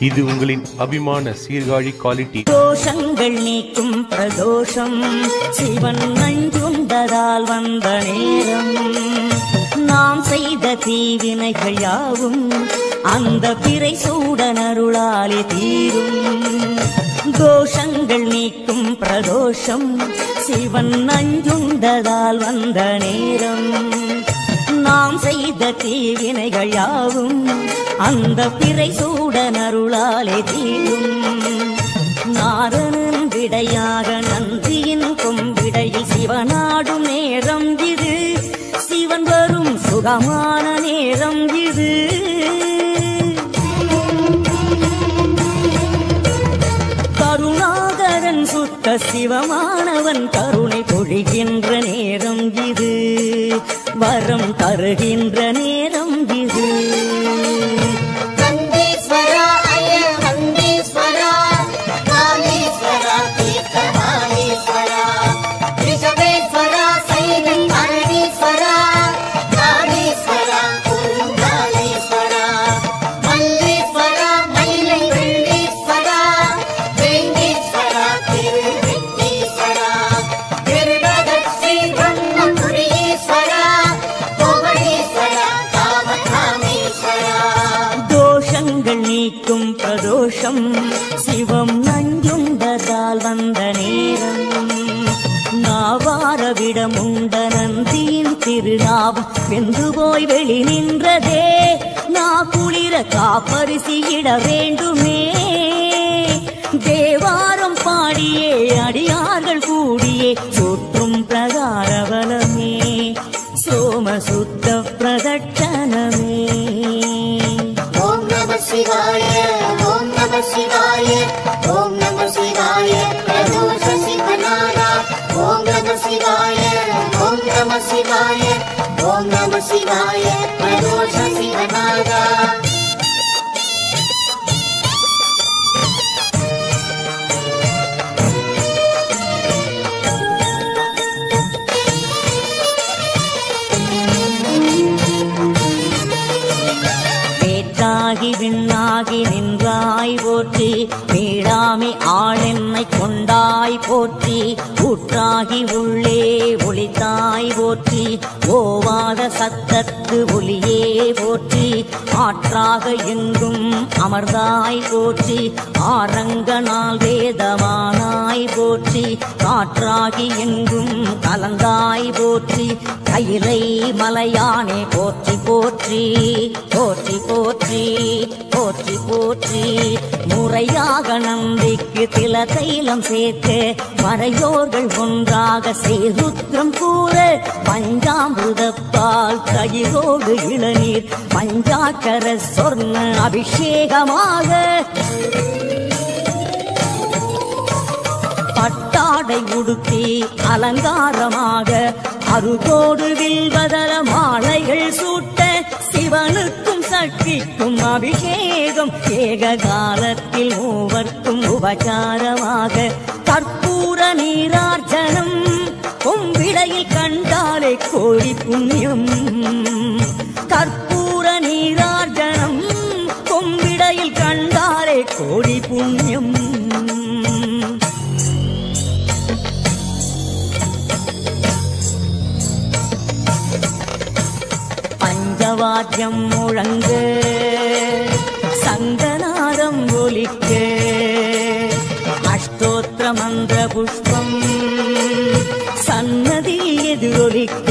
இது உங்களின் அபிமான சீர்காழி குவாலிட்டி தோஷங்கள் நீக்கும் பிரதோஷம் சிவன் நஞ்சுண்டதால் வந்த நேரம் நாம் செய்த தீவினைகள் யாவும் அந்த பிறை சூடனருளாலே தீரும் தோஷங்கள் நீக்கும் பிரதோஷம் சிவன் நஞ்சுண்டதால் வந்த நேரம் நாம் செய்த தீவினைகள் யாவும் அந்த பிறை சூடனருளாலே தீரும் நாரணன் விடையாக நந்தியின் கொம்பிடையில் சிவனாடும் நேரம் இது சிவன் வரும் சுகமான நேரம் இது கருணாகரன் சுத்த சிவமானவன் கருணை பொழிகின்ற நேரம் இது வரம் தருகின்ற நேரம் இது நந்தீஸ்வரா அய நந்தீஸ்வரா காமேஸ்வரா தீர்த்தமானீஸ்வரா ரிஷபேஸ்வரா சைனம் அரணீஸ்வரா காணீஸ்வரா குருங்காலீஸ்வரா மல்லீஸ்வரா மயிலை வெள்ளீஸ்வரா வேங்கீஸ்வரா திருவெட்டீஸ்வரா திருபகத் ஸ்ரீ பிரம்மபுரீஸ்வரா கோவணீஸ்வரா காமகாமீஸ்வரா தோஷங்கள் நீக்கும் பிரதோஷம் சிவம் நஞ்சுண்டதால் வந்த நேரம் நாவாரவிடம் உண்ட நந்தியின் திருநாவம் வெந்து போய் வெளி நின்றதே நா குளிர காப்பரிசியிட வேண்டுமே தேவாரம் பாடியே அடியார்கள் கூடியே சுற்றும் பிரகாரவலமே சோமசுத்த பிரதட்சணமே ஓம் நம சிவாய ஓம் நம சிவாய ஓம் நம சிவாய பிரதோஷ சிவநாதா ஓம் நம சிவாய ஓம் நம சிவாய ஓம் நம சிவாய பிரதோஷ சிவநாதா வேற்றாகி விண்ணாகி நின்றாய் போற்றி வீழாமை ஆளென்னை கொண்டாய் போற்றி ஊற்றாகி உள்ளே ஒளித்தாய் போற்றி ஓவாத சத்தத்து ஒளியே போற்றி ஆற்றாக எங்கும் அமர்ந்தாய் போற்றி ஆரங்கனால் வேதமானாய் போற்றி காற்றாகி எங்கும் கலந்தாய் போற்றி கையிலை மலையானே போற்றி போற்றி போற்றி போற்றி போற்றி போற்றி முறையாக நம்பிக்கு தில தைலம் சேர்க்க மறையோர்கள் ஒன்றாக சேருத்ரம் கூற பஞ்சாமிருதப்பால் தயிரோடு இளநீர் பஞ்சாக்கர சொர்ண அபிஷேகமாக பட்டாடை உடுத்தி அலங்காரமாக அருகோடு வில்வதர மாலைகள் சூட்ட சிவனுக்கும் சக்திக்கும் அபிஷேகம் ஏக காலத்தில் மூவர்க்கும் உபச்சாரமாக கற்பூர நீரார்ச்சனம் கொம்பிடையில் கண்டாலே கோடி புண்ணியம் கற்பூர நீரார்ச்சனம் கொம்பிடையில் கண்டாலே கோடி புண்ணியம் பஞ்சவாத்தியம் முழங்க சங்கநாதம் ஒலிக்க அஷ்டோத்திர மந்திர புஷ்பம் சன்னதி எதிரொலிக்க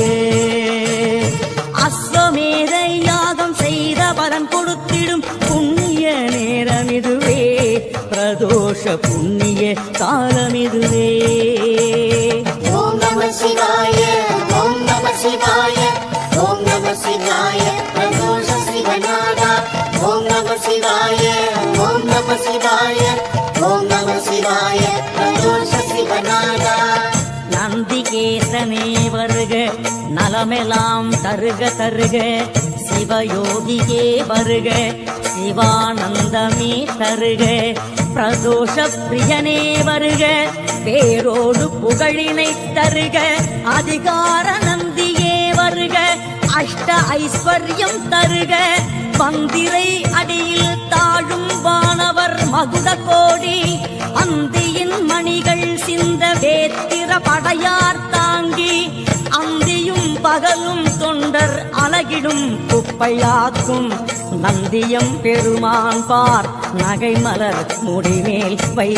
அஸ்வமேத யாகம் செய்த பலன் கொடுத்திடும் புண்ணிய நேரம் இதுவே பிரதோஷ புண்ணிய காலம் இதுவே ஓம் நம சிவாய ஓம் நம சிவாய ஓம் நம சிவாய பிரதோஷ சிவநாதா ஓம் நம சிவாய ஓம் நம சிவாய ஓம் நம சிவாய பிரதோஷ சிவநாதா நந்திகேசனே வருக நலமெல்லாம் தருக தருக சிவயோகியே வருக சிவானந்தமே தருக பிரதோஷ பிரியனே வருக பேரோடு புகழினை தருக அதிகார நந்தியே வருக அஷ்ட ஐஸ்வர்யம் தருக பந்திரை அடியில் தாழும் வானவர் மகுட கோடி அந்தியின் மணிகள் சிந்த வேத்திர படையார் தாங்கி அந்தியும் பகலும் தொண்டர் அலகிடும் குப்பையாக்கும் நந்தியம் பெருமான் பார் நகைமலர் முடிமேல்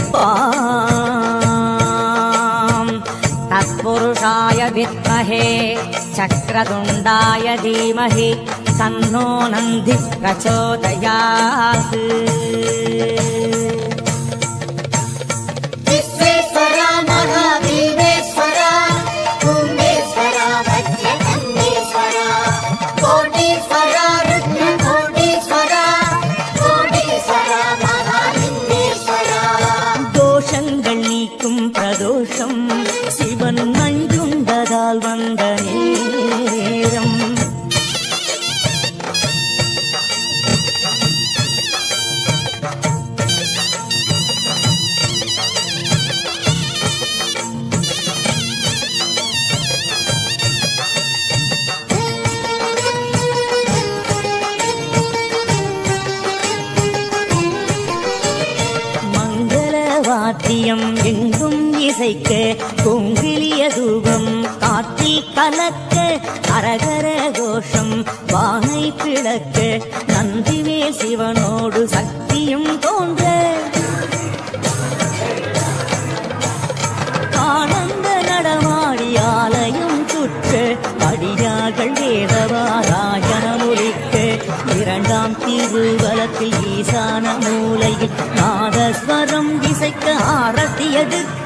வைப்பாம் तत्पुरुषाय विद्महे चक्रतुण्डाय धीमहि तन्नो नन्दी प्रचोदयात् विश्वेश्वरा महादेवेश्वरा कुम्भेश्वरा वज्रकन्देश्वरा कोटीश्वरा रुद्रकोटीश्वरा कोटीश्वरा महालिङ्गेश्वरा தோஷங்கள் நீக்கும் பிரதோஷம் சிவன் நஞ்சுண்டதால் வந்த நேரம் மங்கள வாத்தியம் எங்கும் இசைக்க கொங்கிலிய தூபம் காற்றில் கலக்க அரகர கோஷம் வானை பிளக்க நந்திவேல் சிவனோடு சக்தியும் தோன்ற ஆனந்த நடமாடி ஆலயம் சுற்ற அடியார்கள் வேதவாராயணம் ஒலிக்க இரண்டாம் திருவலத்தில் ஈசான மூலையில் நாதஸ்வரம் இசைக்க ஆரத்தி எடுக்க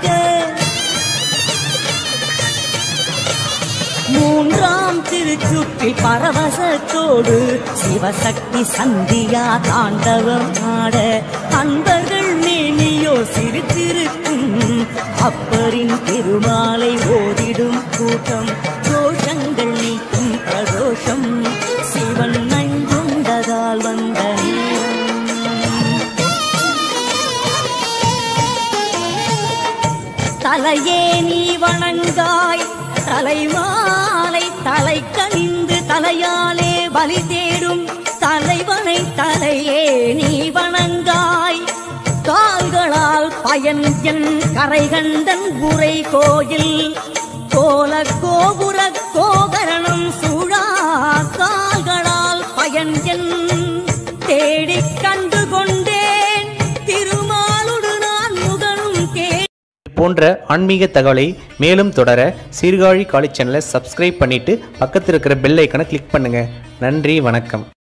மூன்றாம் திருச்சுற்றில் பரவசத்தோடு சிவசக்தி சந்தியா தாண்டவம் ஆட அன்பர்கள் மேனியோ சிரித்திருக்கும் அப்பரின் திருமாலை ஓதிடும் கூட்டம் தோஷங்கள் நீக்கும் பிரதோஷம் சிவன் நஞ்சுண்டதால் வந்த நேரம். தலையே நீ வணங்காய் தலைமாலை தலை கனிந்து தலையாலே பலி தேடும் தலைவனை தலையே நீ வணங்காய் கால்களால் பயன் என் கரைகண்டன் உரை கோயில் கோல கோபுர கோகரணம் சூழா கால்களால் பயன் என் தேடிக் கண்டு கொண்டேன் திருமாலுடு நான் முகனும் தேடி போன்ற ஆன்மீக தகவலை மேலும் தொடர சீர்காழி காலேஜ் சேனலை சப்ஸ்கிரைப் பண்ணிட்டு பக்கத்தில் இருக்கிற பெல் ஐக்கனை கிளிக் பண்ணுங்க நன்றி வணக்கம்